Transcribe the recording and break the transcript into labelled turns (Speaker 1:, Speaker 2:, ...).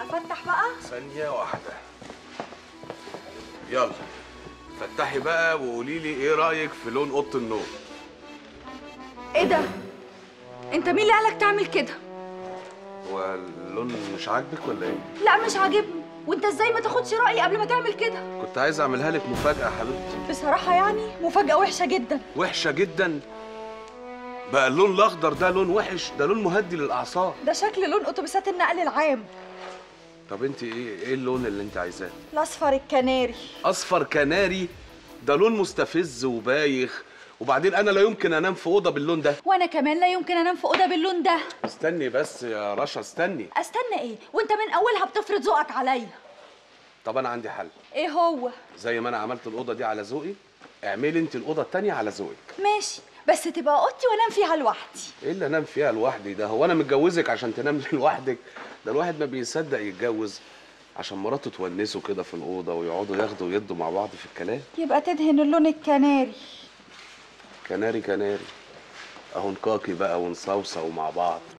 Speaker 1: افتح بقى
Speaker 2: ثانية واحدة يلا فتحي بقى وقولي لي ايه رأيك في لون اوضة النوم
Speaker 1: ايه ده انت مين اللي قالك تعمل كده
Speaker 2: هو اللون مش عاجبك ولا ايه؟
Speaker 1: لا مش عاجبني وانت ازاي ما تاخدش رايي قبل ما تعمل كده
Speaker 2: كنت عايز اعملها لك مفاجأة يا حبيبتي
Speaker 1: بصراحه يعني مفاجاه وحشه جدا
Speaker 2: وحشة جدا بقى اللون الاخضر ده لون وحش ده لون مهدي للاعصاب
Speaker 1: ده شكل لون اتوبيسات النقل العام
Speaker 2: طب انت ايه ايه اللون اللي انت عايزاه
Speaker 1: الاصفر الكناري
Speaker 2: اصفر كناري ده لون مستفز وبايخ وبعدين انا لا يمكن انام في اوضه باللون ده
Speaker 1: وانا كمان لا يمكن انام في اوضه باللون ده
Speaker 2: استني بس يا رشا استني
Speaker 1: استنى ايه وانت من اولها بتفرض ذوقك عليا
Speaker 2: طب انا عندي حل
Speaker 1: ايه هو
Speaker 2: زي ما انا عملت الاوضه دي على ذوقي اعملي انت الاوضه التانية على ذوقك
Speaker 1: ماشي بس تبقى اوضتي وانام فيها لوحدي
Speaker 2: ايه اللي انام فيها لوحدي ده هو انا متجوزك عشان تنام لوحدك ده الواحد ما بيصدق يتجوز عشان مراته تونسه كده في الاوضه ويقعدوا ياخدوا ويدوا مع بعض في الكلام
Speaker 1: يبقى تدهن اللون الكناري
Speaker 2: كناري كناري اهو نكاكي بقى ونصوصو مع بعض